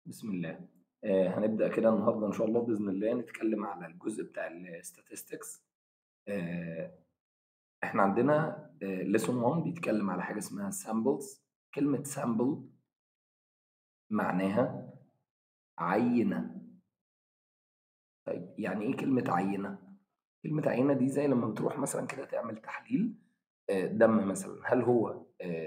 بسم الله آه هنبدأ كده النهاردة إن شاء الله بإذن الله نتكلم على الجزء بتاع ال statistics آه إحنا عندنا آه lesson 1 بيتكلم على حاجة اسمها samples كلمة sample معناها عينة طيب يعني إيه كلمة عينة؟ كلمة عينة دي زي لما بتروح مثلا كده تعمل تحليل آه دم مثلا هل هو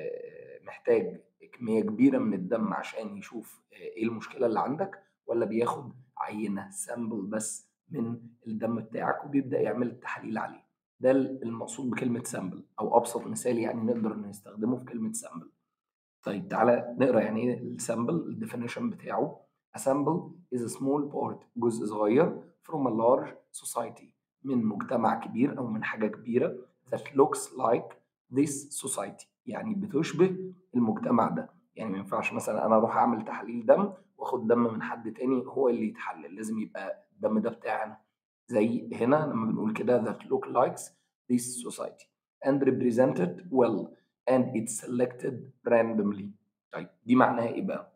آه محتاج كمية كبيرة من الدم عشان يشوف ايه المشكلة اللي عندك ولا بياخد عينة سامبل بس من الدم بتاعك وبيبدأ يعمل التحاليل عليه ده المقصود بكلمة سامبل أو أبسط مثال يعني نقدر نستخدمه في كلمة سامبل طيب تعالى نقرا يعني ايه السامبل الديفينيشن بتاعه A sample is a small part جزء صغير from a large society من مجتمع كبير أو من حاجة كبيرة that looks like this society يعني بتشبه المجتمع ده يعني ما ينفعش مثلا انا اروح اعمل تحليل دم واخد دم من حد تاني هو اللي يتحلل لازم يبقى الدم ده بتاعنا زي هنا لما بنقول كده that look likes this society and represented well and it's selected randomly طيب دي معناها ايه بقى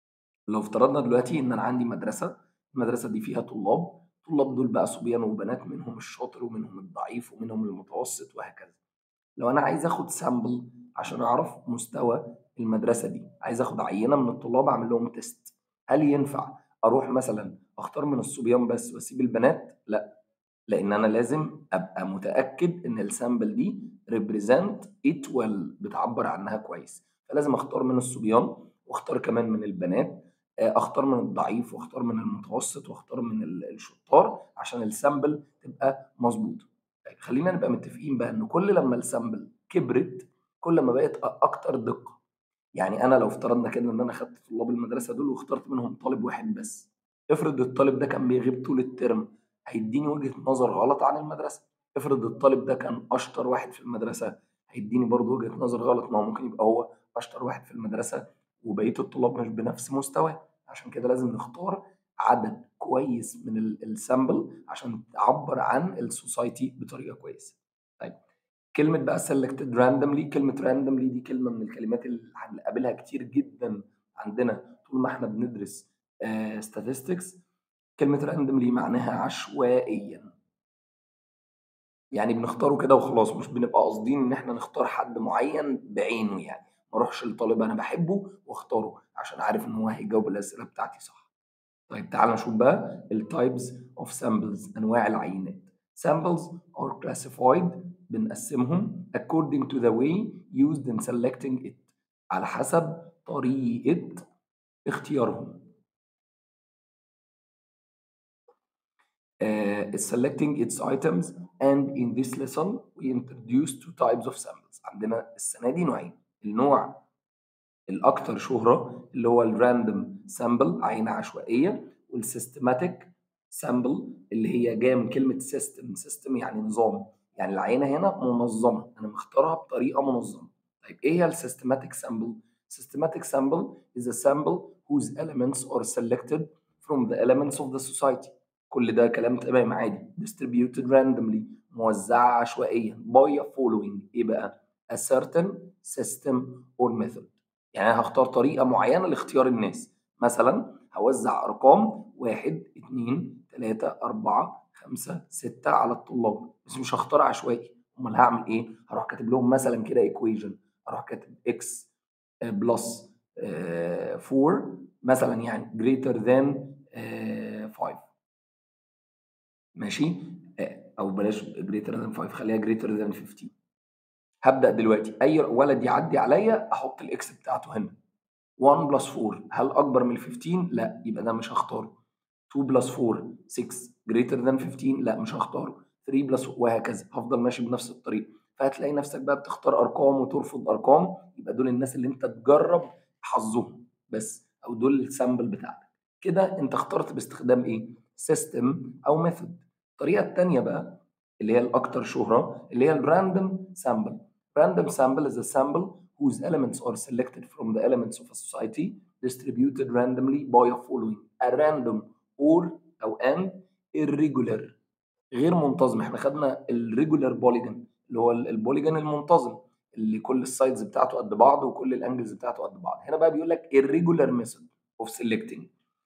لو افترضنا دلوقتي ان انا عندي مدرسه المدرسه دي فيها طلاب الطلاب دول بقى صبيان وبنات منهم الشاطر ومنهم الضعيف ومنهم المتوسط وهكذا لو انا عايز اخد سامبل عشان اعرف مستوى المدرسه دي عايز اخد عينه من الطلاب اعمل لهم تيست هل ينفع اروح مثلا اختار من الصبيان بس واسيب البنات لا لان انا لازم ابقى متاكد ان السامبل دي ريبريزنت ات ويل بتعبر عنها كويس فلازم اختار من الصبيان واختار كمان من البنات اختار من الضعيف واختار من المتوسط واختار من الشطار عشان السامبل تبقى مظبوطه طيب خلينا نبقى متفقين بقى ان كل لما السامبل كبرت كل ما بقت اكتر دقه يعني انا لو افترضنا كده ان انا خدت طلاب المدرسه دول واخترت منهم طالب واحد بس افرض الطالب ده كان بيغيب طول الترم هيديني وجهه نظر غلط عن المدرسه افرض الطالب ده كان اشطر واحد في المدرسه هيديني برضه وجهه نظر غلط ما هو ممكن يبقى هو اشطر واحد في المدرسه وبقيه الطلاب مش بنفس مستواه عشان كده لازم نختار عدد كويس من السامبل عشان تعبر عن السوسايتي بطريقه كويسه طيب كلمة بقى selected randomly كلمة randomly دي كلمة من الكلمات اللي هنقابلها كتير جدا عندنا طول ما احنا بندرس uh, statistics كلمة randomly معناها عشوائيا يعني بنختاره كده وخلاص مش بنبقى قاصدين ان احنا نختار حد معين بعينه يعني ما اروحش لطالب انا بحبه واختاره عشان عارف ان هو هيجاوب الاسئله بتاعتي صح طيب تعال نشوف بقى التايبس اوف سامبلز انواع العينات samples are classified بنقسمهم according to the way used in selecting it على حسب طريقة اختيارهم uh, selecting its items and in this lesson we introduce two types of samples عندنا السنة دي نوعين النوع الأكثر شهرة اللي هو الراندوم سامبل عينة عشوائية والسيستماتيك سامبل اللي هي جايه من كلمه سيستم سيستم يعني نظام يعني العينه هنا منظمه انا مختارها بطريقه منظمه طيب ايه هي السيستماتيك سامبل systematic sample is a sample whose elements are selected from the elements of the society كل ده كلام تمام عادي distributed randomly موزعة عشوائيا by following ايه بقى a certain system or method يعني انا هختار طريقة معينة لاختيار الناس مثلا هوزع ارقام واحد اتنين تلاتة أربعة خمسة ستة على الطلاب بس مش هختار عشوائي امال هعمل ايه هروح كاتب لهم مثلا كده ايكويجن اروح كاتب اكس بلس 4 مثلا يعني greater than 5 ماشي او بلاش greater than 5 خليها greater than 15 هبدا دلوقتي اي ولد يعدي عليا احط الاكس بتاعته هنا 1 بلس 4 هل اكبر من 15 لا يبقى ده مش هختاره 2 بلس 4 6 greater than 15 لا مش هختاره 3 بلس وهكذا هفضل ماشي بنفس الطريقه فهتلاقي نفسك بقى بتختار ارقام وترفض ارقام يبقى دول الناس اللي انت تجرب حظهم بس او دول السامبل بتاعتك كده انت اخترت باستخدام ايه سيستم او ميثود الطريقه الثانيه بقى اللي هي الاكثر شهره اللي هي الراندوم سامبل random sample is a sample whose elements are selected from the elements of a society distributed randomly by a following a random or او an irregular غير منتظم احنا خدنا الريجولار بوليجون اللي هو البوليجون المنتظم اللي كل السايدز بتاعته قد بعض وكل الانجلز بتاعته قد بعض هنا بقى بيقول لك irregular method of selecting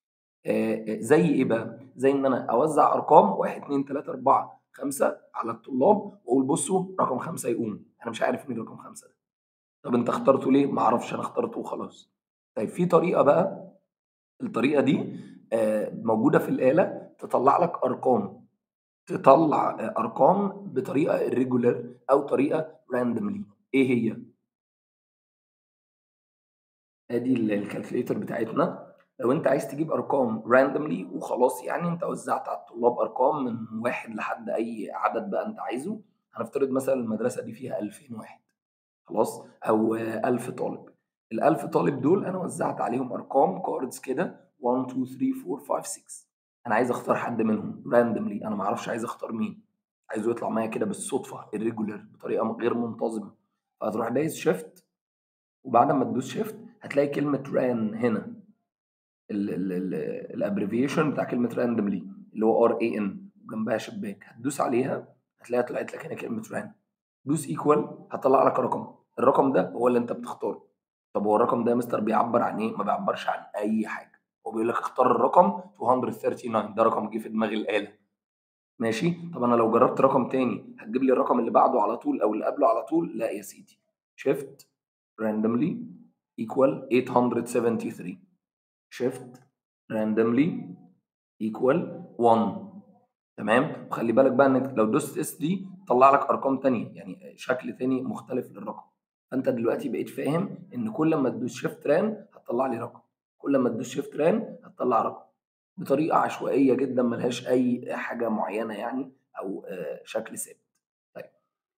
آآ زي إيه بقى؟ زي إن أنا أوزّع أرقام 1، 2، 3، 4، 5 على الطلاب وأقول بُصّوا رقم 5 يقوم، أنا مش عارف مين رقم 5 ده. طب أنت اخترته ليه؟ ما أعرفش أنا اخترته وخلاص. طيب في طريقة بقى الطريقة دي آآ موجودة في الآلة تطلّع لك أرقام، تطلّع أ أرقام بطريقة irregular أو طريقة randomly إيه هي؟ آدي ال الcalculator بتاعتنا، لو أنت عايز تجيب أرقام randomly وخلاص يعني أنت وزّعت على الطلاب أرقام من 1 لحد أي عدد بقى أنت عايزه، هنفترض مثلًا المدرسة دي فيها 2000 واحد خلاص، أو 1000 طالب، ال1000 طالب دول أنا وزّعت عليهم أرقام cards كده 1، 2، 3، 4، 5، 6 أنا عايز أختار حد منهم randomly أنا ما أعرفش عايز أختار مين، عايزه يطلع معايا كده بالصدفة irregular بطريقة م غير منتظمة، فهتروح دايس shift وبعد أمّا تدوس shift هتلاقي كلمة ran هنا ال ال ال الabbreviation بتاع كلمة randomly اللي هو RAN وجنبها شباك، هتدوس عليها هتلاقيها طلعت لك هنا كلمة ran دوس equal هتطلّع لك رقم، الرقم ده هو اللي أنت بتختاره. طب هو الرقم ده يا مستر بيعبّر عن إيه؟ ما بيعبّرش عن أي حاجة، هو بيقول لك اختار الرقم 239 ده رقم جه في دماغ الآلة ماشي، طب أنا لو جرّبت رقم تاني هتجيب لي الرقم اللي بعده على طول أو اللي قبله على طول؟ لأ يا سيدي shift randomly equal 873 shift randomly equal 1 تمام، وخلّي بالك بقى إنك لو دوست S دي تطلّع لك أرقام تانية، يعني شكل تاني مختلف للرقم، فأنت دلوقتي بقيت فاهم إن كل أمّا تدوس shift ran هتطلّع لي رقم، كل أمّا تدوس shift ran هتطلّع رقم، بطريقة عشوائية جدًا ما لهاش أي حاجة معيّنة يعني أو آآ شكل ثابت. طيب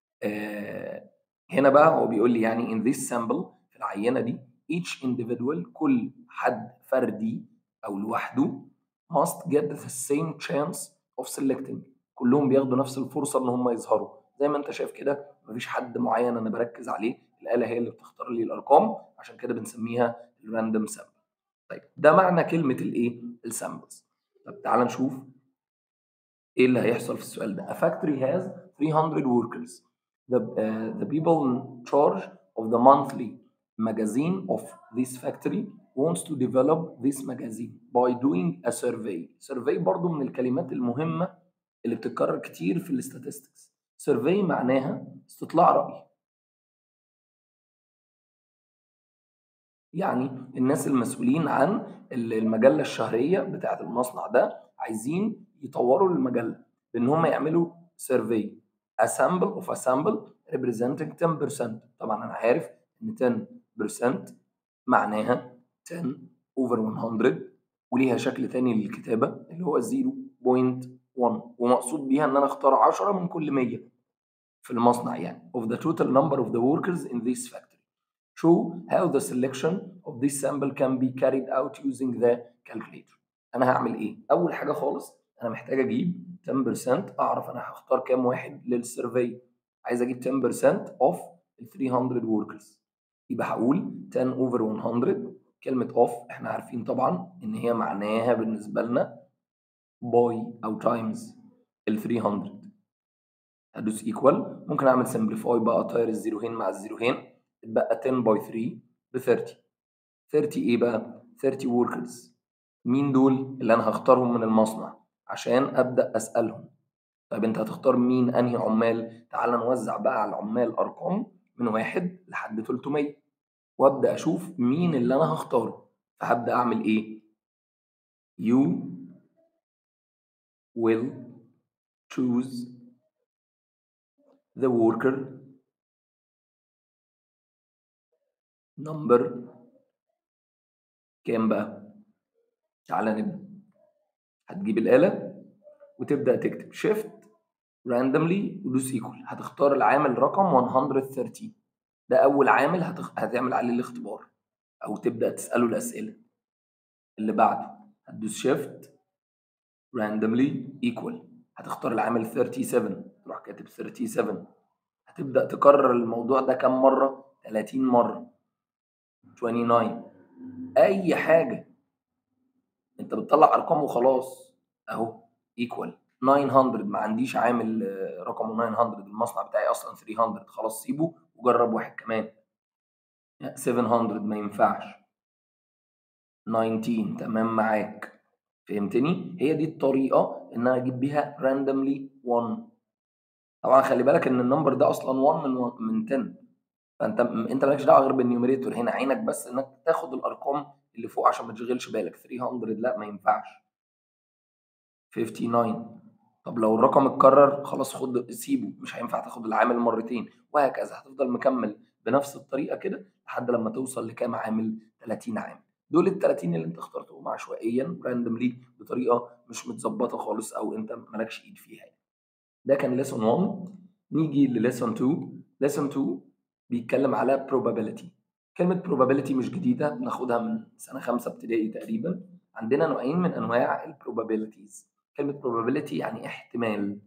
آآ هنا بقى هو بيقول لي يعني in this sample في العينة دي each individual كل حد فردي أو لوحده must get the same chance of selecting كلّهم بياخدوا نفس الفرصة إن هم يظهروا، زي ما أنت شايف كده ما فيش حد معيّن أنا باركّز عليه، الآلة هي اللي بتختار لي الأرقام عشان كده بنسميها الrandom sample. طيب ده معنى كلمة الإيه؟ الsamples. طب تعالَ نشوف إيه اللي هيحصل في السؤال ده. A factory has 300 workers. The uh, the people in charge of the monthly magazine of this factory wants to develop this magazine by doing a survey. survey برضه من الكلمات المهمة اللي بتتكرر كتير في الstatistics. survey معناها استطلاع رأي. يعني الناس المسؤولين عن ال المجلة الشهرية بتاعة المصنع ده عايزين يطوّروا المجلة بإن هم يعملوا survey a sample of a sample representing 10% طبعًا أنا عارف إن 10% معناها 10 over 100 وليها شكل تاني للكتابة اللي هو 0.1 ومقصود بيها إن أنا أختار 10 من كل 100 في المصنع يعني of the total number of the workers in this factory. show how the selection of this sample can be carried out using the calculator. أنا هاعمل إيه؟ أول حاجة خالص أنا محتاج أجيب 10% أعرف أنا هاختار كام واحد للsurvey عايز أجيب 10% of ال 300 workers يبقى هاقول 10 over 100 كلمة of إحنا عارفين طبعًا إن هي معناها بالنسبة لنا by أو times ال 300 هادوس equal ممكن أعمل simplify بقى أطير الزيروهين مع الزيروهين اتبقى 10 by 3 ب30 30 إيه بقى؟ 30 workers مين دول اللي أنا هاختارهم من المصنع عشان أبدأ أسألهم طيب أنت هتختار مين أنهي عمال؟ تعالَ نوزّع بقى على العمال أرقام من 1 لحد 300 وأبدأ أشوف مين اللي أنا هاختاره، فهابدأ أعمل إيه؟ you will choose the worker number كام بقى؟ تعالَ نبدأ. هتجيب الآلة وتبدأ تكتب shift randomly ودوس equal هتختار العامل رقم 113 ده أول عامل هتخ... هتعمل عليه الاختبار أو تبدأ تسأله الأسئلة. اللي بعده هتدوس shift randomly equal هتختار العامل 37 تروح كاتب 37 هتبدأ تكرر الموضوع ده كام مرة؟ 30 مرة 29 أي حاجة أنت بتطلّع أرقام وخلاص أهو equal 900 ما عنديش عامل رقمه 900 المصنع بتاعي أصلًا 300 خلاص سيبه وجرّب واحد كمان 700 ما ينفعش 19 تمام معاك فهمتني؟ هي دي الطريقة إن أنا أجيب بيها randomly 1 طبعا خلي بالك إن النمبر ده أصلا 1 من 1 من 10 فأنت أنت مالكش دعوة غير بالنيوميريتور هنا عينك بس إنك تاخد الأرقام اللي فوق عشان ما تشغلش بالك 300 لا ما ينفعش 59 طب لو الرقم اتكرر خلاص خد سيبه مش هينفع تاخد العامل مرتين وهكذا هتفضل مكمل بنفس الطريقه كده لحد لما توصل لكام عامل 30 عامل دول ال 30 اللي انت اخترتهم عشوائيا راندوملي بطريقه مش متظبطه خالص او انت مالكش ايد فيها يعني. ده كان ليسون 1 نيجي لليسون 2 ليسون 2 بيتكلم على probability كلمة probability مش جديدة بناخدها من سنة خمسة ابتدائي تقريبا عندنا نوعين من أنواع ال probabilities كلمة probability يعني احتمال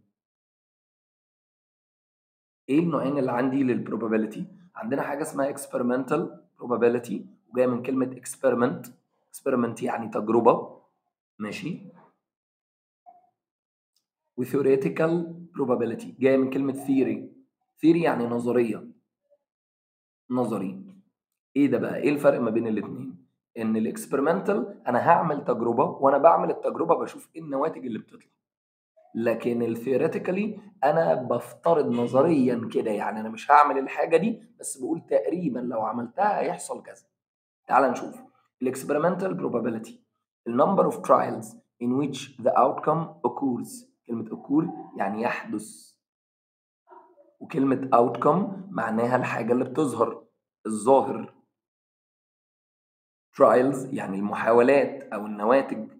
ايه النوعين اللي عندي للprobability عندنا حاجة اسمها experimental probability وجاية من كلمة experiment experiment يعني تجربة ماشي و theoretical probability جاية من كلمة theory theory يعني نظرية نظري ايه ده بقى ايه الفرق ما بين الاثنين ان الاكسبيرمنتال انا هعمل تجربه وانا بعمل التجربه بشوف ايه النواتج اللي بتطلع لكن الثيوريتيكالي انا بفترض نظريا كده يعني انا مش هعمل الحاجه دي بس بقول تقريبا لو عملتها هيحصل كذا تعال نشوف الاكسبيرمنتال probability the number of trials in which the outcome occurs كلمه occur يعني يحدث وكلمه outcome معناها الحاجه اللي بتظهر الظاهر trials يعني المحاولات او النواتج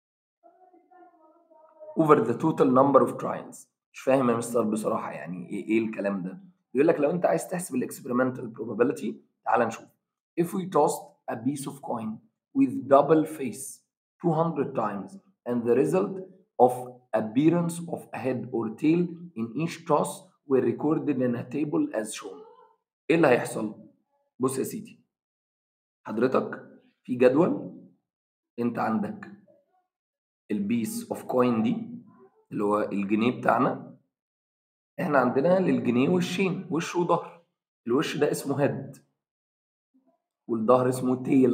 over the total number of trials مش فاهم يا مستر بصراحه يعني ايه, إيه الكلام ده بيقول لك لو انت عايز تحسب الاكسبيرمنتال probability تعال نشوف if we tossed a piece of coin with double face 200 times and the result of appearance of a head or tail in each toss were recorded in a table as shown ايه اللي هيحصل بص يا سيدي حضرتك في جدول انت عندك البيس اوف كوين دي اللي هو الجنيه بتاعنا احنا عندنا للجنيه وشين وش وظهر الوش ده اسمه هيد والظهر اسمه تيل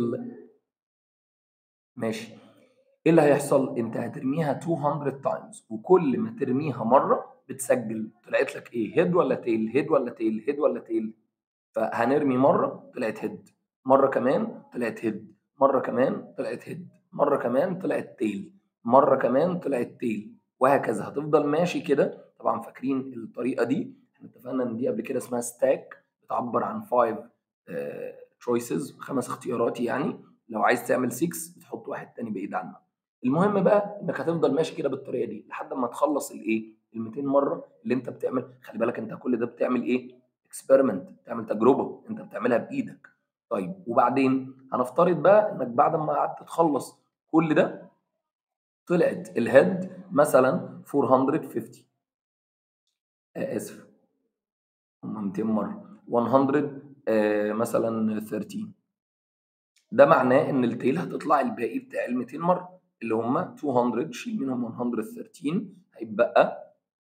ماشي ايه اللي هيحصل انت هترميها 200 تايمز وكل ما ترميها مره بتسجل طلعت لك ايه هيد ولا تيل هيد ولا تيل هيد ولا تيل فهنرمي مره طلعت هيد مره كمان طلعت هيد مره كمان طلعت هيد مره كمان طلعت تيل مره كمان طلعت تيل وهكذا هتفضل ماشي كده طبعا فاكرين الطريقه دي احنا اتفقنا ان دي قبل كده اسمها ستاك بتعبر عن 5 تشويسز خمس اختيارات يعني لو عايز تعمل 6 بتحط واحد تاني بعيد عنها المهم بقى انك هتفضل ماشي كده بالطريقه دي لحد ما تخلص الايه ال 200 مره اللي انت بتعمل خلي بالك انت كل ده بتعمل ايه اكسبيرمنت بتعمل تجربه انت بتعملها بايدك طيب وبعدين هنفترض بقى انك بعد ما قعدت تخلص كل ده طلعت الهيد مثلا 450 آه اسف هم 200 مره 100 آه مثلا 13 ده معناه ان التيل هتطلع الباقي بتاع ال 200 مره اللي هم 200 شيل منهم 113 هيبقى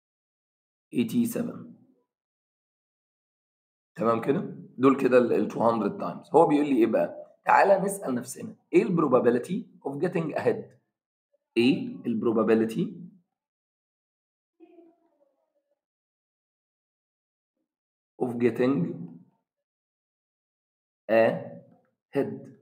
87 تمام كده دول كده ال 200 تايمز هو بيقول لي ايه بقى تعالى نسال نفسنا ايه البروبابيلتي اوف جيتنج اهيد ايه البروبابيلتي of getting a head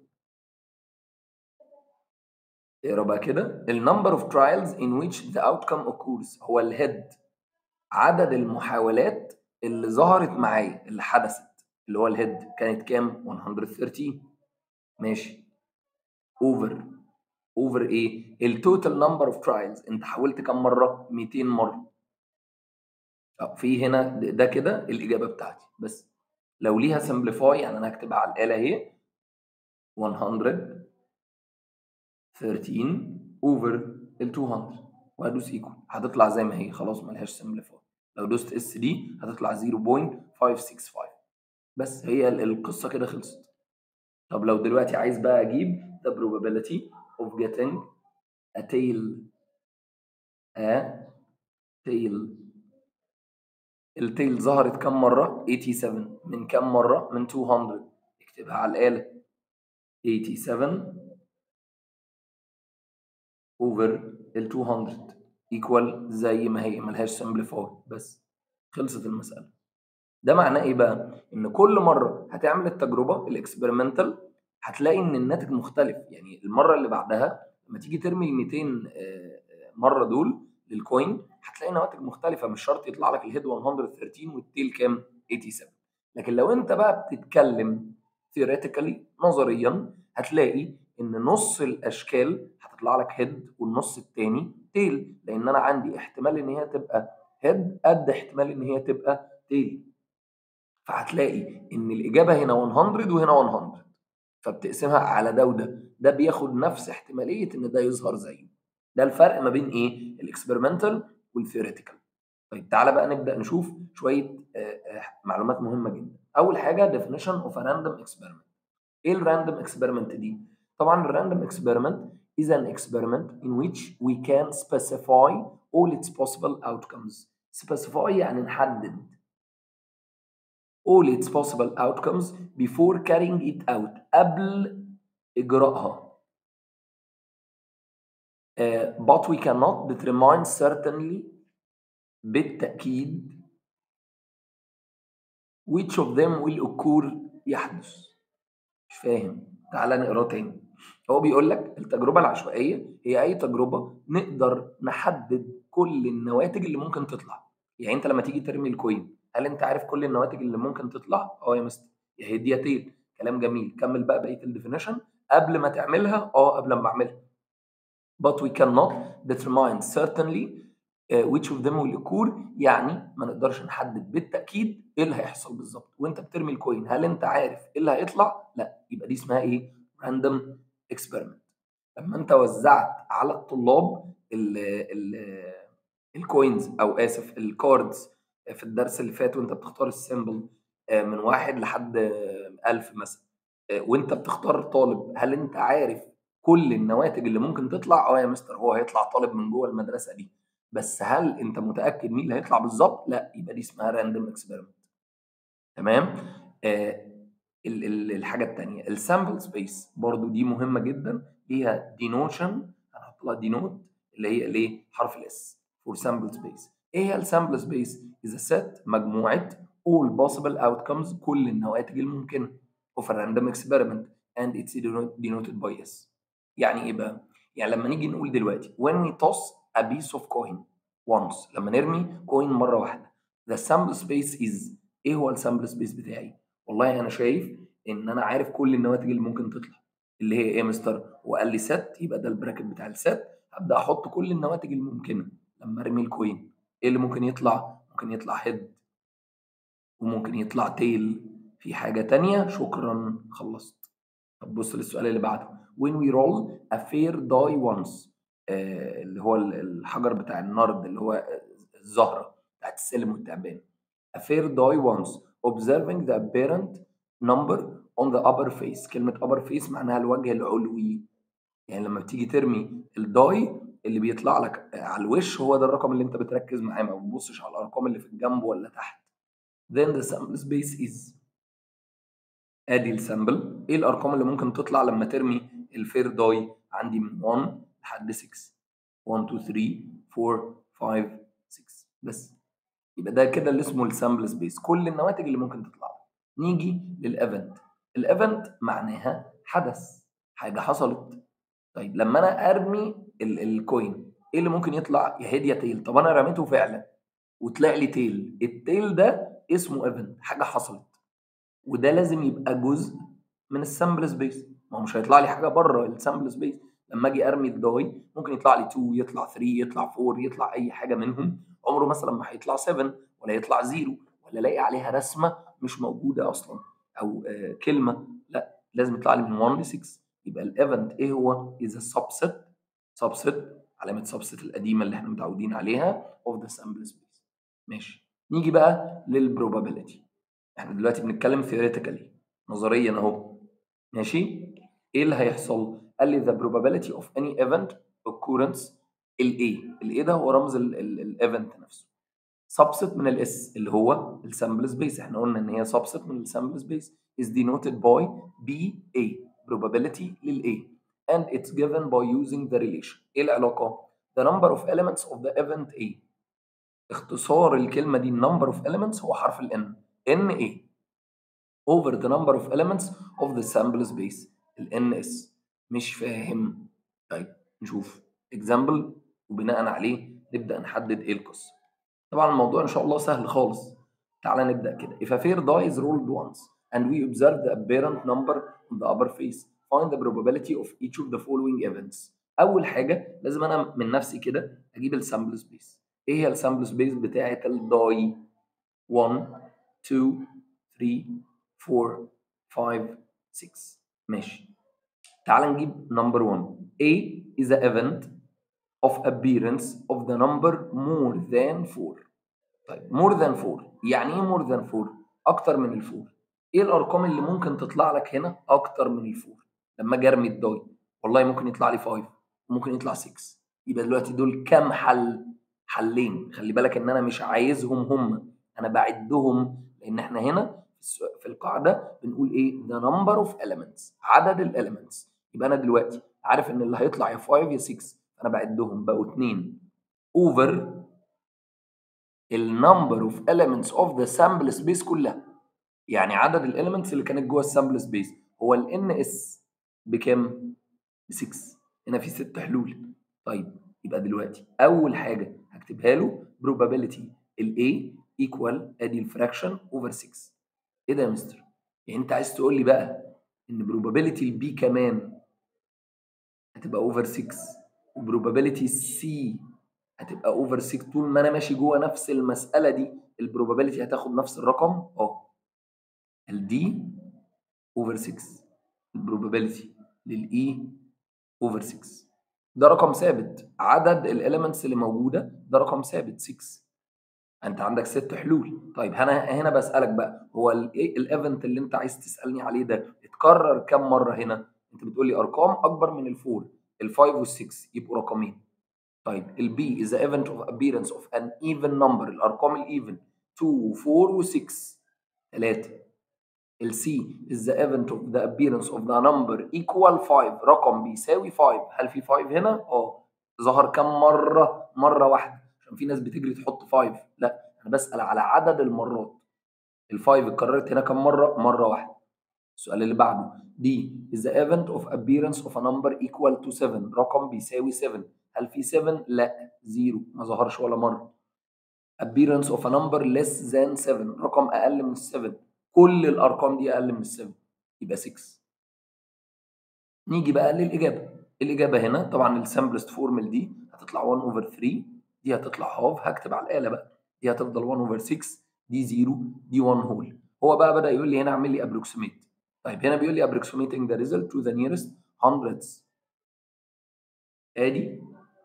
اقرا بقى كده ال number of trials in which the outcome occurs هو الهيد عدد المحاولات اللي ظهرت معايا اللي حدثت اللي هو الهيد كانت كام 113 ماشي اوفر اوفر ايه التوتال نمبر اوف ترايلز انت حاولت كام مره 200 مره اه في هنا ده كده الاجابه بتاعتي بس لو ليها سمبليفاي يعني انا هكتبها على الاله اهي 113 اوفر ال 200 وهدوس ايكوال هتطلع زي ما هي خلاص ملهاش سمبليفاي لو دوست اس دي هتطلع 0.565 بس هي القصه كده خلصت طب لو دلوقتي عايز بقى اجيب the probability of getting a tail a tail التيل ظهرت كم مرة؟ 87 من كم مرة؟ من 200 اكتبها على الآلة 87 اوفر ال 200 ايكوال زي ما هي ملهاش سمبليفاي بس خلصت المساله ده معناه ايه بقى ان كل مره هتعمل التجربه الاكسبيرمنتال هتلاقي ان الناتج مختلف يعني المره اللي بعدها لما تيجي ترمي ال 200 آه، مره دول للكوين هتلاقي نواتج مختلفه مش شرط يطلع لك الهيد 113 والتيل كام 87 لكن لو انت بقى بتتكلم theoretically نظريا هتلاقي ان نص الاشكال هتطلع لك هيد والنص الثاني تيل لان انا عندي احتمال ان هي تبقى هيد قد احتمال ان هي تبقى تيل فهتلاقي ان الاجابه هنا 100 وهنا 100 فبتقسمها على ده وده ده بياخد نفس احتماليه ان ده يظهر زيه ده الفرق ما بين ايه الاكسبيرمنتال والثيوريتيكال طيب تعالى بقى نبدا نشوف شويه معلومات مهمه جدا اول حاجه definition of a random experiment ايه الراندوم اكسبيرمنت دي طبعا الراندوم اكسبيرمنت is an experiment in which we can specify all its possible outcomes specify يعني نحدد all its possible outcomes before carrying it out قبل إجراءها uh, but we cannot determine certainly بالتأكيد which of them will occur يحدث مش فاهم تعالى نقراه تاني هو بيقول لك التجربة العشوائية هي أي تجربة نقدر نحدد كل النواتج اللي ممكن تطلع يعني أنت لما تيجي ترمي الكوين هل أنت عارف كل النواتج اللي ممكن تطلع؟ أه يا مستر يا هي دي تيل كلام جميل كمل بقى بقية الديفينيشن قبل ما تعملها أه قبل ما أعملها but we cannot determine certainly uh, which of them will occur يعني ما نقدرش نحدد بالتاكيد ايه اللي هيحصل بالظبط وانت بترمي الكوين هل انت عارف ايه اللي هيطلع لا يبقى دي اسمها ايه random experiment لما انت وزعت على الطلاب ال ال الكوينز او اسف الكاردز في الدرس اللي فات وانت بتختار السيمبل من واحد لحد ألف مثلا وانت بتختار طالب هل انت عارف كل النواتج اللي ممكن تطلع اه يا مستر هو هيطلع طالب من جوه المدرسه دي بس هل انت متاكد مين اللي هيطلع بالظبط لا يبقى دي اسمها راندوم اكسبيرمنت تمام آه ال ال الحاجه الثانيه السامبل سبيس برضو دي مهمه جدا ليها دينوشن هنحط لها دينوت اللي هي الايه حرف الاس فور سامبل سبيس ايه هي السامبل سبيس اذا سيت مجموعه all possible outcomes كل النواتج الممكنه of a random experiment and it's denoted by s يعني ايه بقى يعني لما نيجي نقول دلوقتي when we toss a piece of coin once لما نرمي كوين مره واحده the sample space is ايه هو السامبل سبيس بتاعي والله انا شايف ان انا عارف كل النواتج اللي ممكن تطلع اللي هي ايه يا مستر وقال لي ست يبقى ده البراكت بتاع الست هبدا احط كل النواتج الممكنه لما ارمي الكوين ايه اللي ممكن يطلع ممكن يطلع هيد وممكن يطلع تيل في حاجه تانية شكرا خلصت طب بص للسؤال اللي بعده when we roll a fair die once آه اللي هو الحجر بتاع النرد اللي هو الزهرة بتاعت السلم والتعبان a fair die once observing the apparent number on the upper face كلمة upper face معناها الوجه العلوي يعني لما بتيجي ترمي الداي اللي بيطلع لك على الوش هو ده الرقم اللي انت بتركز معاه ما بتبصش على الارقام اللي في الجنب ولا تحت then the sample space is ادي السامبل ايه الارقام اللي ممكن تطلع لما ترمي الفير داي عندي من 1 لحد 6 1 2 3 4 5 6 بس يبقى ده كده اللي اسمه السامبل سبيس كل النواتج اللي ممكن تطلع نيجي للايفنت الايفنت معناها حدث حاجه حصلت طيب لما انا ارمي ال الكوين ايه اللي ممكن يطلع يا هيد يا تيل طب انا رميته فعلا وطلع لي تيل التيل ده اسمه ايفنت حاجه حصلت وده لازم يبقى جزء من السامبل سبيس ما هو مش هيطلع لي حاجه بره السامبل سبيس لما اجي ارمي الداي ممكن يطلع لي 2 يطلع 3 يطلع 4 يطلع اي حاجه منهم عمره مثلا ما هيطلع 7 ولا يطلع 0 ولا الاقي عليها رسمه مش موجوده اصلا او آه كلمه لا لازم يطلع لي من 1 ل 6 يبقى الايفنت ايه هو اذا سبست سبست علامه سبست القديمه اللي احنا متعودين عليها اوف ذا سامبل سبيس ماشي نيجي بقى للبروبابيلتي احنا دلوقتي بنتكلم ثيوريتيكالي نظريا اهو ماشي ايه اللي هيحصل قال لي the probability of any event occurrence الاي الاي ده هو رمز الايفنت نفسه subset من الاس اللي هو السامبل سبيس احنا قلنا ان هي subset من السامبل سبيس is denoted by BA probability للاي and it's given by using the relation ايه العلاقه the number of elements of the event A اختصار الكلمه دي number of elements هو حرف ال n n A over the number of elements of the sample space ال ns مش فاهم طيب نشوف example وبناء عليه نبدا نحدد ايه القصه طبعا الموضوع ان شاء الله سهل خالص تعالى نبدا كده if a fair die is rolled once and we observe the apparent number on the upper face find the probability of each of the following events اول حاجه لازم انا من نفسي كده اجيب السامبل سبيس ايه هي السامبل سبيس بتاعه الداي 1 2 3 4 5 6 ماشي تعال نجيب نمبر 1 A is the event of appearance of the number more than 4 طيب more than 4 يعني ايه more than 4 اكتر من الفور ايه الارقام اللي ممكن تطلع لك هنا اكتر من الفور لما اجي ارمي الداي والله ممكن يطلع لي 5 ممكن يطلع 6 يبقى دلوقتي دول كام حل حلين خلي بالك ان انا مش عايزهم هم انا بعدهم لان احنا هنا في القاعده بنقول ايه the number of elements عدد الاليمنتس يبقى انا دلوقتي عارف ان اللي هيطلع يا 5 يا 6 انا بعدهم بقوا 2 اوفر النمبر اوف elements اوف ذا sample سبيس كلها يعني عدد الاليمنتس اللي كانت جوه السامبل سبيس هو ال ان اس بكام؟ ب 6 هنا في ست حلول طيب يبقى دلوقتي اول حاجه هكتبها له probability ال A equal ادي الفراكشن اوفر 6 ايه ده يا مستر؟ يعني انت عايز تقول لي بقى ان probability ال B كمان هتبقى اوفر 6 وبروبابيلتي سي هتبقى اوفر 6 طول ما انا ماشي جوه نفس المساله دي البروبابيلتي هتاخد نفس الرقم اه الدي اوفر 6 البروبابيلتي للاي اوفر 6 ده رقم ثابت عدد الاليمنتس اللي موجوده ده رقم ثابت 6 انت عندك ست حلول طيب انا هنا بسالك بقى هو الايفنت اللي انت عايز تسالني عليه ده اتكرر كم مره هنا انت بتقول لي ارقام اكبر من الفور ال5 وال6 يبقوا رقمين طيب ال B is the event of appearance of an even number الارقام الايفن 2 و4 و6 3 ال C is the event of the appearance of the number equal 5 رقم بيساوي 5 هل في 5 هنا؟ اه ظهر كم مرة؟ مرة واحدة عشان في ناس بتجري تحط 5 لا انا بسأل على عدد المرات ال 5 اتكررت هنا كم مرة؟ مرة واحدة السؤال اللي بعده D is the event of appearance of a number equal to 7 رقم بيساوي 7 هل في 7 لا زيرو ما ظهرش ولا مره appearance of a number less than 7 رقم اقل من 7 كل الارقام دي اقل من 7 يبقى 6 نيجي بقى للاجابه الاجابه هنا طبعا السمبلست فورمل دي هتطلع 1 اوفر 3 دي هتطلع هاف هكتب على الاله بقى دي هتفضل 1 اوفر 6 دي 0 دي 1 هول هو بقى بدا يقول لي هنا اعمل لي ابروكسيميت طيب هنا بيقول لي approximating the result to the nearest hundreds ادي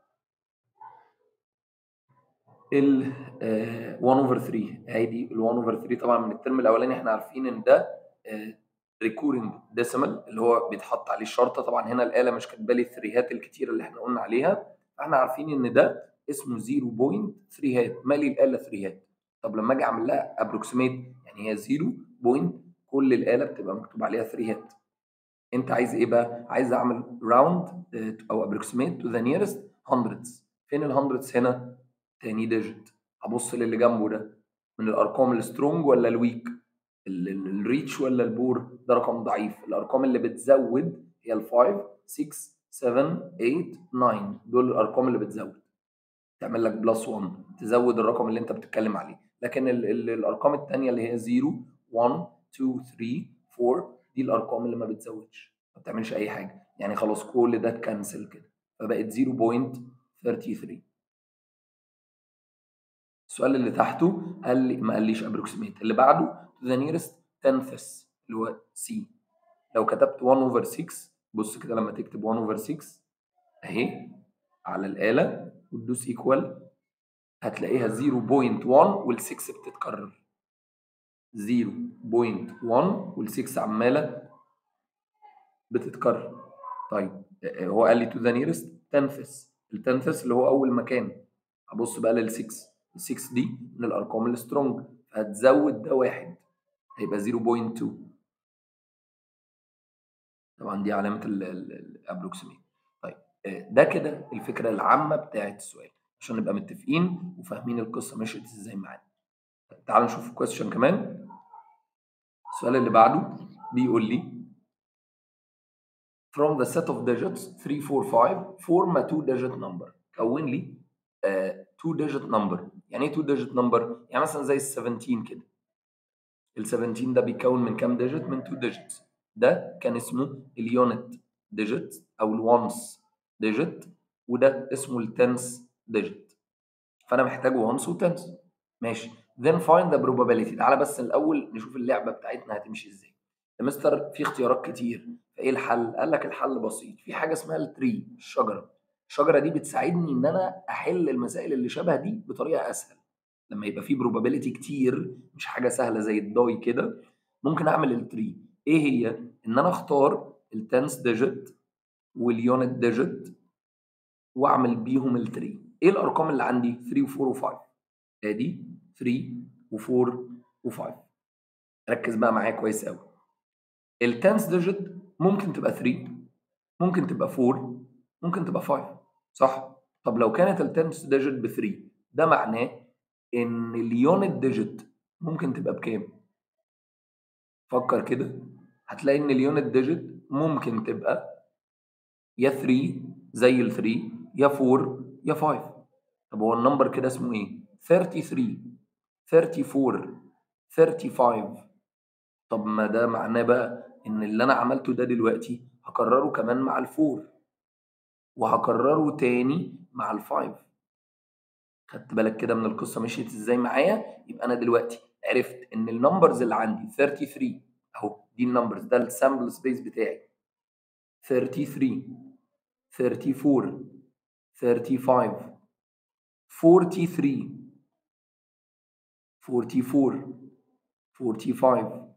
ال 1 اوفر 3 ادي ال 1 اوفر 3 طبعا من الترم الاولاني احنا عارفين ان ده ريكورنج ديسيمال اللي هو بيتحط عليه الشرطه طبعا هنا الاله مش كاتبه لي الثريهات الكتيره اللي احنا قلنا عليها فاحنا عارفين ان ده اسمه 0.3 هات مالي الاله 3 هات طب لما اجي اعمل لها ابروكسيميت يعني هي 0. كل الاله بتبقى مكتوب عليها 3 هات انت عايز ايه بقى عايز اعمل راوند او ابروكسيميت تو ذا نيرست hundreds فين ال hundreds هنا تاني ديجيت ابص للي جنبه ده من الارقام السترونج ولا الويك الريتش ولا البور ده رقم ضعيف الارقام اللي بتزود هي ال 5 6 7 8 9 دول الارقام اللي بتزود تعمل لك بلس 1 تزود الرقم اللي انت بتتكلم عليه لكن ال ال الارقام الثانيه اللي هي 0 1 2 3 4 دي الارقام اللي ما بتزودش ما بتعملش اي حاجه يعني خلاص كل ده اتكنسل كده فبقت 0.33 السؤال اللي تحته قال لي ما قاليش ابروكسيميت اللي بعده to the nearest tenths اللي هو سي لو كتبت 1 over 6 بص كده لما تكتب 1 over 6 اهي على الآلة وتدوس ايكوال هتلاقيها 0.1 وال6 بتتكرر 0.1 وال6 عمالة بتتكرر طيب هو قال لي to the nearest tenths التنثس اللي هو أول مكان أبص بقى لل 6 ال 6 دي من الأرقام السترونج فهتزود ده واحد هيبقى 0.2 طبعا دي علامه الابروكسيميت طيب آه، ده كده الفكره العامه بتاعه السؤال عشان نبقى متفقين وفاهمين القصه مشيت ازاي معانا تعالوا نشوف الكويستشن كمان السؤال اللي بعده بيقول لي from the set of digits 3 4 5 form a two digit number كون لي uh, two digit number يعني ايه two digit number يعني مثلا زي ال 17 كده ال 17 ده بيتكون من كام ديجيت من 2 digits ده كان اسمه اليونت ديجيت او الونس ديجيت وده اسمه التنس ديجيت فانا محتاج وانس وتنس ماشي then find the probability تعالى بس الاول نشوف اللعبه بتاعتنا هتمشي ازاي يا مستر في اختيارات كتير فايه الحل قال لك الحل بسيط في حاجه اسمها التري الشجره الشجره دي بتساعدني ان انا احل المسائل اللي شبه دي بطريقه اسهل لما يبقى في probability كتير مش حاجه سهله زي الداي كده ممكن اعمل التري ايه هي ان انا اختار التنس ديجيت واليونت ديجيت واعمل بيهم التري ايه الارقام اللي عندي 3 و4 و5 ادي 3 و4 و5 ركز بقى معايا كويس قوي التنس ديجيت ممكن تبقى 3 ممكن تبقى 4 ممكن تبقى 5 صح طب لو كانت التنس ديجيت ب 3 ده معناه ان اليونت ديجيت ممكن تبقى بكام فكر كده هتلاقي ان اليونت ديجيت ممكن تبقى يا 3 زي ال 3 يا 4 يا 5 طب هو النمبر كده اسمه ايه 33 34 35 طب ما ده معناه بقى ان اللي انا عملته ده دلوقتي هكرره كمان مع الفور وهكرره تاني مع الفايف خدت بالك كده من القصه مشيت ازاي معايا يبقى انا دلوقتي عرفت ان النمبرز اللي عندي 33 اهو دي النمبرز ده السامبل سبيس بتاعي 33 34 35 43 44 45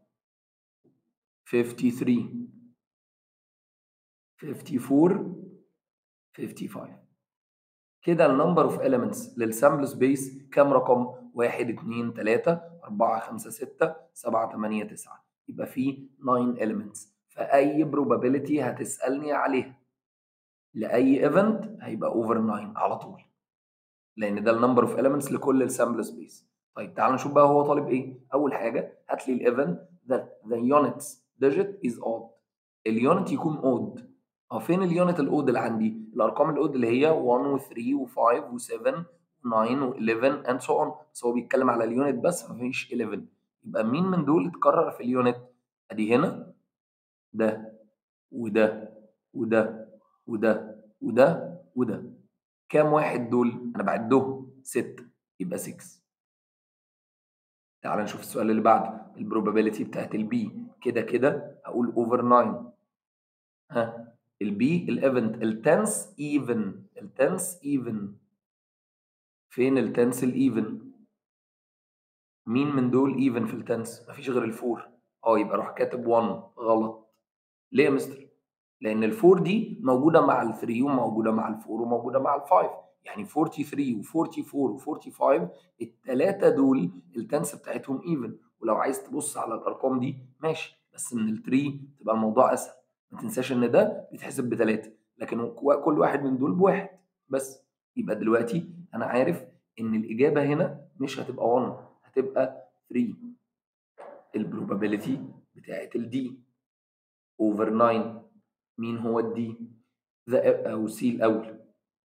53 54 55 كده النمبر اوف elements للسامبل سبيس كام رقم 1 2 3 4 5 6 7 8 9 يبقى في 9 elements فاي probability هتسالني عليها لاي ايفنت هيبقى اوفر 9 على طول لان ده النمبر اوف elements لكل السامبل سبيس طيب تعال نشوف بقى هو طالب ايه اول حاجه هات لي الايفنت that the units digit is odd اليونت يكون odd اه فين اليونت الاود اللي عندي الارقام الاود اللي هي 1 و3 و5 و7 و9 و11 and so on بس هو بيتكلم على اليونت بس مفيش 11 يبقى مين من دول اتكرر في اليونت ادي هنا ده وده وده وده وده وده كام واحد دول انا بعدهم 6 يبقى 6 تعال نشوف السؤال اللي بعده البروبابيلتي بتاعت البي كده كده هقول اوفر 9 ها البي الايفنت التنس ايفن التنس ايفن فين التنس الايفن مين من دول ايفن في التنس مفيش غير الفور اه يبقى اروح كاتب 1 غلط ليه يا مستر لان الفور دي موجوده مع ال3 وموجوده مع ال4 وموجوده مع ال5 يعني 43 و44 و45 الثلاثه دول التنس بتاعتهم ايفن ولو عايز تبص على الارقام دي ماشي بس من ال3 تبقى الموضوع اسهل ما تنساش ان ده بيتحسب بثلاثه لكن كل واحد من دول بواحد بس يبقى دلوقتي انا عارف ان الاجابه هنا مش هتبقى 1 هتبقى 3 البروبابيلتي بتاعت الدي اوفر 9 مين هو الدي ذا او سي الاول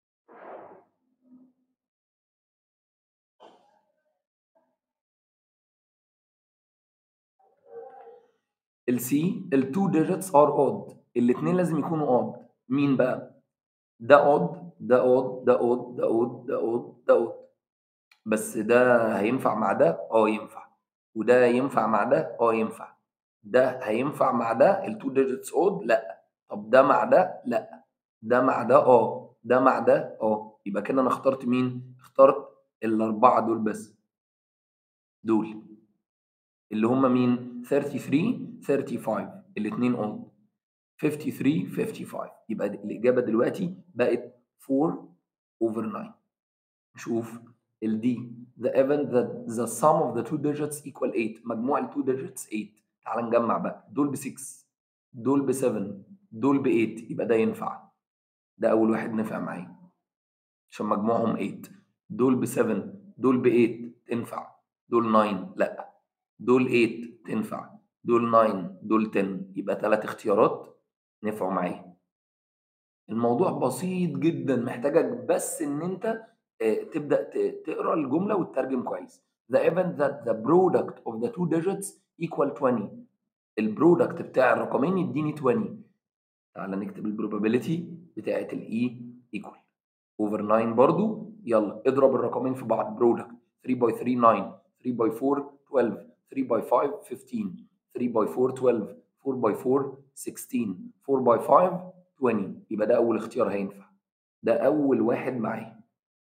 السي التو ديجيتس ار اود الاثنين لازم يكونوا اود مين بقى ده اود ده اود ده اود ده اود ده اود ده اود بس ده هينفع مع ده اه ينفع وده ينفع مع ده اه ينفع ده هينفع مع ده التو ديجيتس اود لا طب ده مع ده لا ده مع ده اه ده مع ده اه يبقى كده انا اخترت مين اخترت الاربعه دول بس دول اللي هم مين 33 35 الاثنين اون 53 55 يبقى الاجابه دلوقتي بقت 4 over 9 نشوف ال D the event that the sum of the two digits equal 8 مجموع ال two digits 8 تعال نجمع بقى دول ب 6 دول ب 7 دول ب 8 يبقى ده ينفع ده اول واحد نفع معايا عشان مجموعهم 8 دول ب 7 دول ب 8 تنفع دول 9 لا دول 8 تنفع دول 9 دول 10 يبقى ثلاث اختيارات نفعوا معايا الموضوع بسيط جدا محتاجك بس ان انت آه، تبدا تقرا الجمله وتترجم كويس the event that the product of the two digits equal 20 البرودكت بتاع الرقمين يديني 20 تعالى نكتب البروبابيلتي بتاعت الاي ايكوال اوفر 9 برضو يلا اضرب الرقمين في بعض برودكت 3 باي 3 9 3 باي 4 12 3 باي 5 15 3 باي 4 12 4 باي 4 16 4 باي 5 20 يبقى ده اول اختيار هينفع ده اول واحد معايا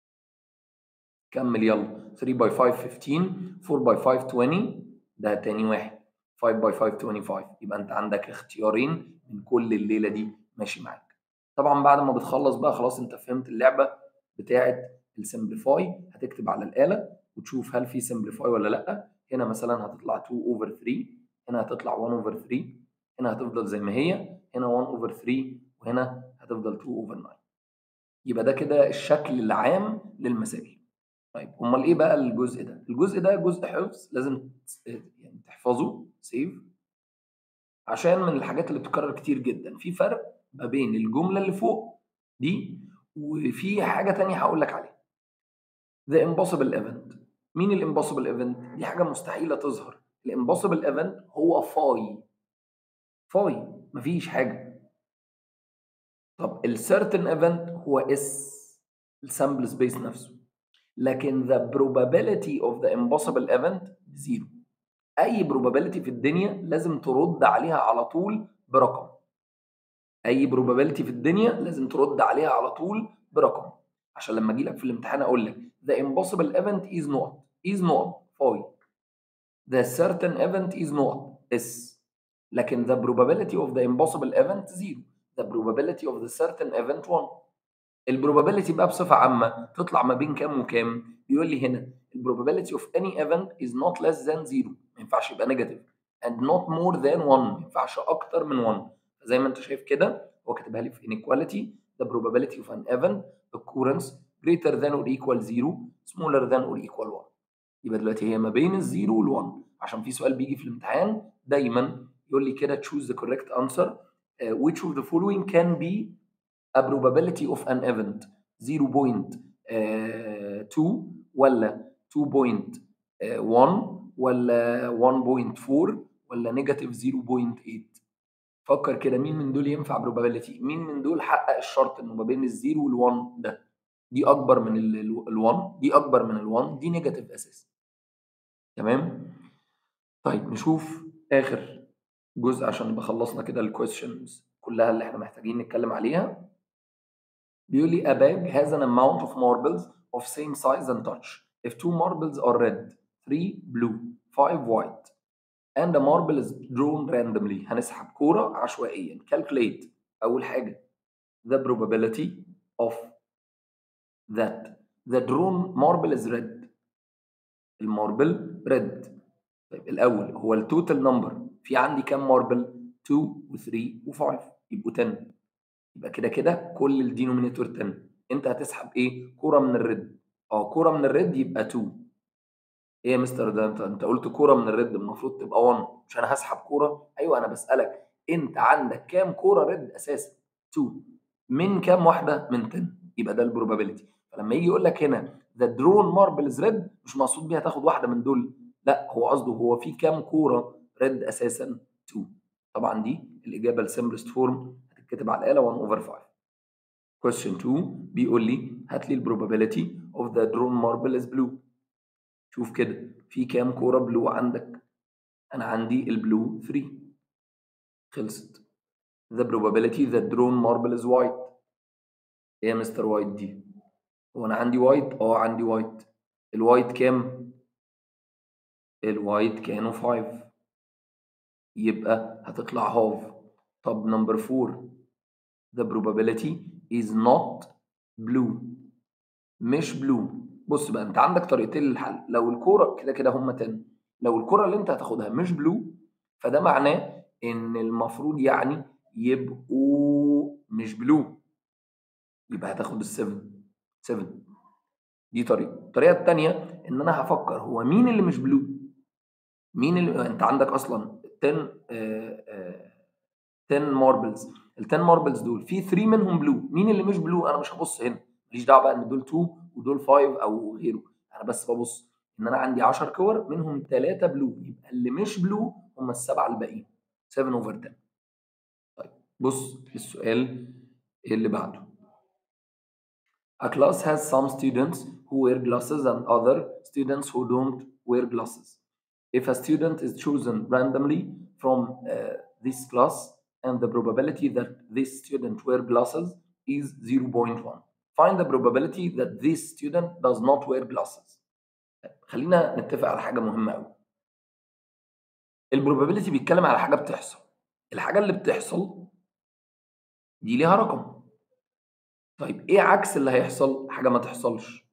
كمل يلا 3 باي 5 15 4 باي 5 20 ده تاني واحد 5 باي 5 25 يبقى انت عندك اختيارين من كل الليله دي ماشي معاك طبعا بعد ما بتخلص بقى خلاص انت فهمت اللعبه بتاعه السمبليفاي هتكتب على الاله وتشوف هل في سمبليفاي ولا لا هنا مثلا هتطلع 2 اوفر 3 هنا هتطلع 1 اوفر 3 هنا هتفضل زي ما هي هنا 1 اوفر 3 وهنا هتفضل 2 اوفر 9 يبقى ده كده الشكل العام للمسائل طيب امال ايه بقى الجزء ده الجزء ده جزء حفظ لازم يعني تحفظه سيف عشان من الحاجات اللي بتتكرر كتير جدا في فرق ما بين الجمله اللي فوق دي وفي حاجه تانية هقول لك عليها The impossible event مين الامبوسيبل ايفنت دي حاجه مستحيله تظهر الامبوسيبل ايفنت هو فاي فاي مفيش حاجه طب السيرتن ايفنت هو اس السامبل سبيس نفسه لكن the probability of the impossible event زيرو اي probability في الدنيا لازم ترد عليها على طول برقم اي probability في الدنيا لازم ترد عليها على طول برقم عشان لما اجي لك في الامتحان اقول لك the impossible event is not is not phi the certain event is not s لكن the probability of the impossible event zero the probability of the certain event 1 البروبابيلتي بقى بصفة عامة تطلع ما بين كام وكام؟ بيقول لي هنا probability of any event is not less than 0 ما ينفعش يبقى نيجاتيف and not more than 1 ما ينفعش أكتر من 1 زي ما أنت شايف كده هو كاتبها لي في inequality the probability of an event occurrence greater than or equal 0 smaller than or equal 1 يبقى دلوقتي هي ما بين الزيرو وال1 عشان في سؤال بيجي في الامتحان دايما يقول لي كده choose the correct answer uh, which of the following can be a probability of an event 0.2 ولا 2.1 ولا 1.4 ولا نيجاتيف 0.8 فكر كده مين من دول ينفع probability مين من دول حقق الشرط انه ما بين الزيرو وال1 ده دي اكبر من ال1 دي اكبر من ال1 دي نيجاتيف اساسا تمام طيب نشوف اخر جزء عشان نبقى خلصنا كده الكويستشنز كلها اللي احنا محتاجين نتكلم عليها بيقول لي a bag has an amount of marbles of same size and touch if two marbles are red three blue five white and a marble is drawn randomly هنسحب كورة عشوائيا calculate أول حاجة the probability of that the drawn marble is red الماربل red طيب الأول هو التوتال نمبر في عندي كام ماربل 2 و3 و5 يبقوا 10 يبقى كده كده كل الدينومينيتور 10 انت هتسحب ايه كوره من الريد اه كوره من الريد يبقى 2 ايه يا مستر ده انت انت قلت كوره من الريد المفروض تبقى 1 مش انا هسحب كوره ايوه انا بسالك انت عندك كام كوره ريد اساسا 2 من كام واحده من 10 يبقى ده البروبابيلتي فلما يجي يقول لك هنا ذا درون ماربل از ريد مش مقصود بيها تاخد واحده من دول لا هو قصده هو في كام كوره ريد اساسا 2 طبعا دي الاجابه السمبلست فورم هتتكتب على الاله 1 اوفر 5 question 2 بيقول لي هات لي البروبابيلتي اوف ذا درون ماربل از بلو شوف كده في كام كوره بلو عندك انا عندي البلو 3 خلصت the probability that drawn marble is white ايه يا مستر وايت دي هو انا عندي وايت اه عندي وايت الوايت كام الوايت كانوا 5 يبقى هتطلع هاف طب نمبر 4 the probability is not blue مش blue بص بقى انت عندك طريقتين للحل لو الكوره كده كده هم 10 لو الكوره اللي انت هتاخدها مش بلو فده معناه ان المفروض يعني يبقوا مش بلو يبقى هتاخد السفن 7 دي طريقه الطريقه الثانيه ان انا هفكر هو مين اللي مش بلو مين اللي انت عندك اصلا 10 آه، آه، 10 ماربلز ال 10 ماربلز دول في 3 منهم بلو مين اللي مش بلو انا مش هبص هنا ماليش دعوه بقى ان دول 2 ودول 5 او غيره انا بس ببص ان انا عندي 10 كور منهم 3 بلو يبقى اللي مش بلو هم السبعه الباقيين 7 اوفر 10 طيب بص السؤال اللي بعده A class has some students who wear glasses and other students who don't wear glasses. If a student is chosen randomly from uh, this class and the probability that this student wear glasses is 0.1. Find the probability that this student does not wear glasses. خلينا نتفق على حاجة مهمة قوي. البروبابيلتي بيتكلم على حاجة بتحصل. الحاجة اللي بتحصل دي ليها رقم. طيب ايه عكس اللي هيحصل؟ حاجة ما تحصلش.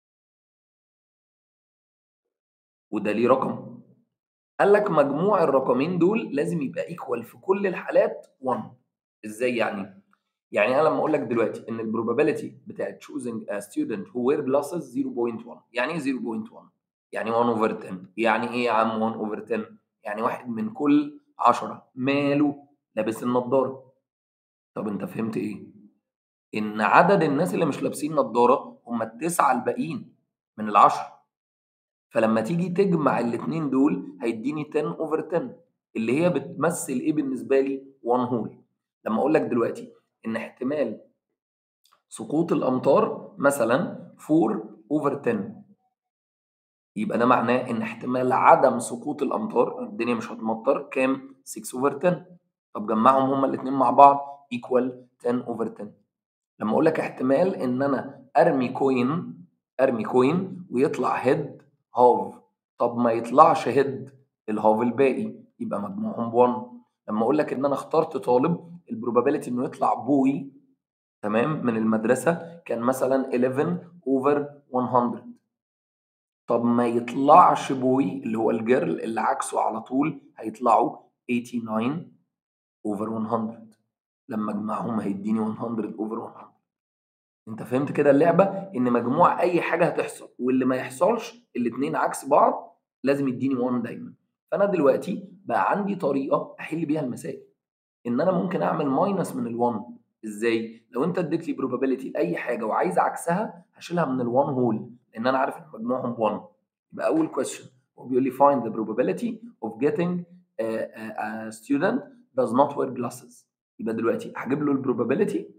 وده ليه رقم. قال لك مجموع الرقمين دول لازم يبقى ايكوال في كل الحالات 1 ازاي يعني يعني انا لما اقول لك دلوقتي ان البروبابيلتي بتاعت choosing a student who wear glasses 0.1 يعني ايه 0.1 يعني 1 over 10 يعني ايه يا عم 1 over 10 يعني واحد من كل 10 ماله لابس النضاره طب انت فهمت ايه ان عدد الناس اللي مش لابسين نضاره هم التسعه الباقيين من العشره فلما تيجي تجمع الاثنين دول هيديني 10 اوفر 10 اللي هي بتمثل ايه بالنسبه لي 1 هول لما اقول لك دلوقتي ان احتمال سقوط الامطار مثلا 4 اوفر 10 يبقى ده معناه ان احتمال عدم سقوط الامطار الدنيا مش هتمطر كام 6 اوفر 10 طب جمعهم هما الاثنين مع بعض ايكوال 10 اوفر 10 لما اقول لك احتمال ان انا ارمي كوين ارمي كوين ويطلع هيد هاف طب ما يطلعش هيد الهاف الباقي يبقى مجموعهم ب1 لما اقول لك ان انا اخترت طالب البروبابيلتي انه يطلع بوي تمام من المدرسه كان مثلا 11 اوفر 100 طب ما يطلعش بوي اللي هو الجيرل اللي عكسه على طول هيطلعوا 89 اوفر 100 لما اجمعهم هيديني 100 اوفر 100 انت فهمت كده اللعبه ان مجموع اي حاجه هتحصل واللي ما يحصلش الاثنين عكس بعض لازم يديني 1 دايما فانا دلوقتي بقى عندي طريقه احل بيها المسائل ان انا ممكن اعمل ماينس من ال1 ازاي لو انت اديت لي probability لاي حاجه وعايز عكسها هشيلها من ال1 هول لان انا عارف ان مجموعهم 1 يبقى اول question هو بيقول لي find the probability of getting a, a, a student does not wear glasses يبقى دلوقتي هجيب له البروبابيلتي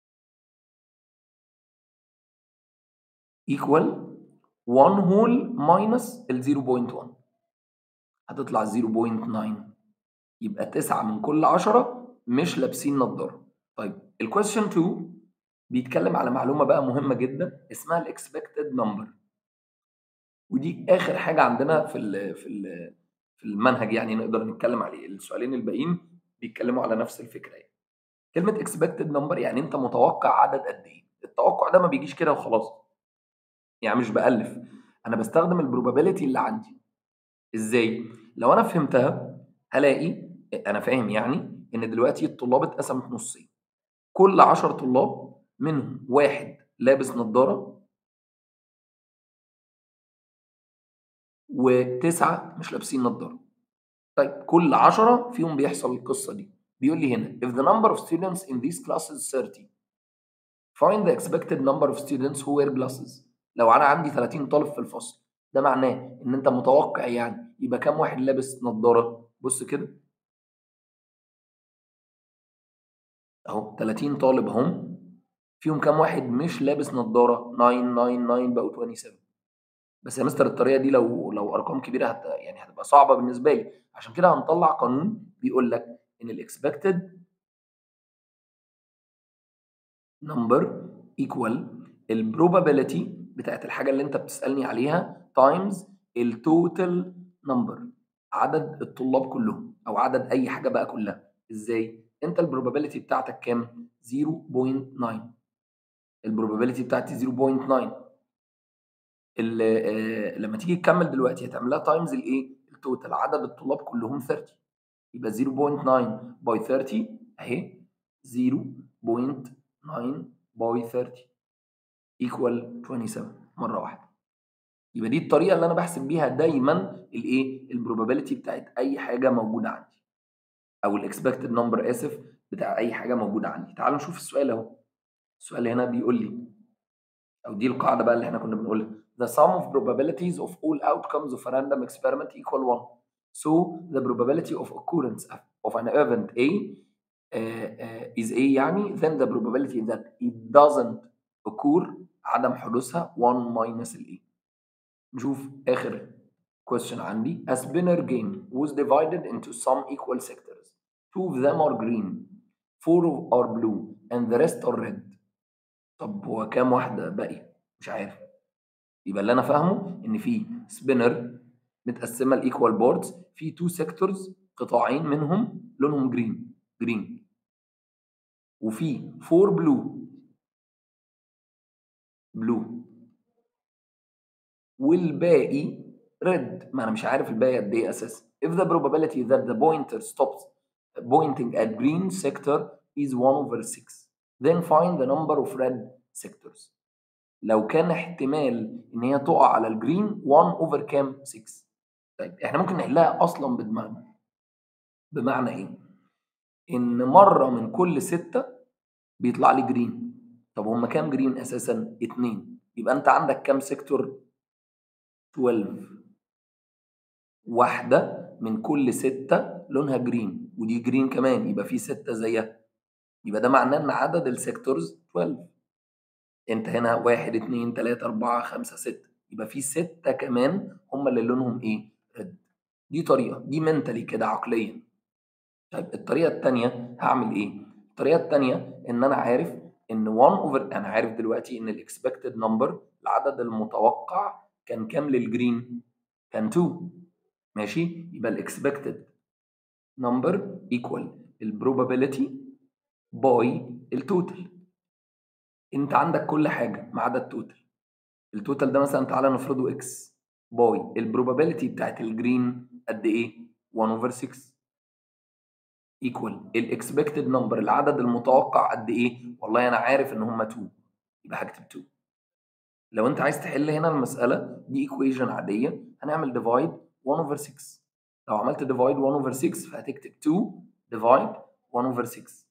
equal 1 whole minus ال 0.1 هتطلع 0.9 يبقى 9 من كل 10 مش لابسين نظاره طيب الكويستشن 2 بيتكلم على معلومه بقى مهمه جدا اسمها الاكسبكتد نمبر ودي اخر حاجه عندنا في ال في ال في المنهج يعني نقدر نتكلم عليه السؤالين الباقيين بيتكلموا على نفس الفكره يعني كلمه اكسبكتد نمبر يعني انت متوقع عدد قد ايه التوقع ده ما بيجيش كده وخلاص يعني مش بالف انا بستخدم البروبابيلتي اللي عندي ازاي لو انا فهمتها هلاقي انا فاهم يعني ان دلوقتي الطلاب اتقسمت نصين كل 10 طلاب منهم واحد لابس نظاره وتسعه مش لابسين نظاره طيب كل 10 فيهم بيحصل القصه دي بيقول لي هنا if the number of students in these classes 30 find the expected number of students who wear glasses لو انا عندي 30 طالب في الفصل ده معناه ان انت متوقع يعني يبقى كام واحد لابس نظاره بص كده اهو 30 طالب هم فيهم كام واحد مش لابس نظاره 999 بقوا 27 بس يا مستر الطريقه دي لو لو ارقام كبيره هت يعني هتبقى صعبه بالنسبه لي عشان كده هنطلع قانون بيقول لك ان الاكسبكتد نمبر ايكوال البروبابيلتي بتاعت الحاجه اللي انت بتسالني عليها تايمز التوتال نمبر عدد الطلاب كلهم او عدد اي حاجه بقى كلها ازاي انت البروبابيلتي بتاعتك كام 0.9 البروبابيلتي بتاعتي 0.9 آه لما تيجي تكمل دلوقتي هتعملها تايمز الايه التوتال عدد الطلاب كلهم 30 يبقى 0.9 باي 30 اهي 0.9 باي 30 equal 27 مره واحده يبقى دي الطريقه اللي انا بحسب بيها دايما الايه البروبابيلتي بتاعت اي حاجه موجوده عندي او الاكسبكتد نمبر اسف بتاع اي حاجه موجوده عندي تعالوا نشوف السؤال اهو السؤال هنا بيقول لي او دي القاعده بقى اللي احنا كنا بنقولها the sum of probabilities of all outcomes of a random experiment equal 1 so the probability of occurrence of an event A uh, uh, is A يعني then the probability that it doesn't occur عدم حدوثها 1 minus ال A نشوف آخر question عندي a spinner game was divided into some equal sectors two of them are green four are blue and the rest are red طب هو كام واحدة باقية مش عارف يبقى اللي أنا فاهمه إن في سبينر متقسمة لإيكوال بوردز في تو سيكتورز قطاعين منهم لونهم جرين جرين وفي فور بلو بلو والباقي ريد ما انا مش عارف الباقي قد ايه اساسا if the probability that the pointer stops pointing at green sector is 1 over 6 then find the number of red sectors لو كان احتمال ان هي تقع على الجرين 1 over كام 6 طيب احنا ممكن نحلها اصلا بدماغنا بمعنى ايه ان مره من كل ستة بيطلع لي جرين طب هما كام جرين اساسا اتنين يبقى انت عندك كام سيكتور 12 واحدة من كل ستة لونها جرين ودي جرين كمان يبقى في ستة زيها يبقى ده معناه ان عدد السيكتورز 12 انت هنا واحد اتنين تلاتة اربعة خمسة ستة يبقى في ستة كمان هم اللي لونهم ايه؟ ريد دي طريقة دي منتلي كده عقليا طيب الطريقة التانية هعمل ايه؟ الطريقة التانية ان انا عارف ان 1 اوفر انا عارف دلوقتي ان الاكسبكتد نمبر العدد المتوقع كان كام للجرين؟ كان 2 ماشي؟ يبقى الاكسبكتد نمبر ايكوال البروبابيلتي باي التوتال انت عندك كل حاجه ما عدا التوتال التوتال ده مثلا تعالى نفرضه اكس باي البروبابيلتي بتاعت الجرين قد ايه 1 اوفر 6 ايكوال الاكسبكتد نمبر العدد المتوقع قد ايه والله انا عارف ان هم 2 يبقى هكتب 2 لو انت عايز تحل هنا المساله دي ايكويشن عاديه هنعمل ديفايد 1 اوفر 6 لو عملت ديفايد 1 اوفر 6 فهتكتب 2 ديفايد 1 اوفر 6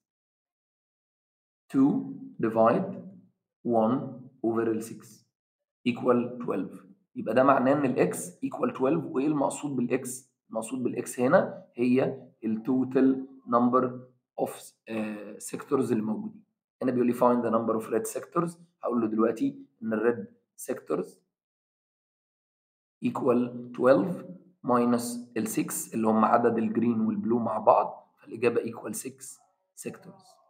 2 divide 1 over ال 6 equal 12 يبقى ده معناه ان الاكس equal 12 وايه المقصود بالاكس؟ المقصود بالاكس هنا هي التوتال نمبر اوف سيكتورز اللي موجودين هنا بيقول لي find the number of red sectors هقول له دلوقتي ان الريد sectors equal 12 minus ال 6 اللي هم عدد الجرين والبلو مع بعض فالاجابه equal 6 sectors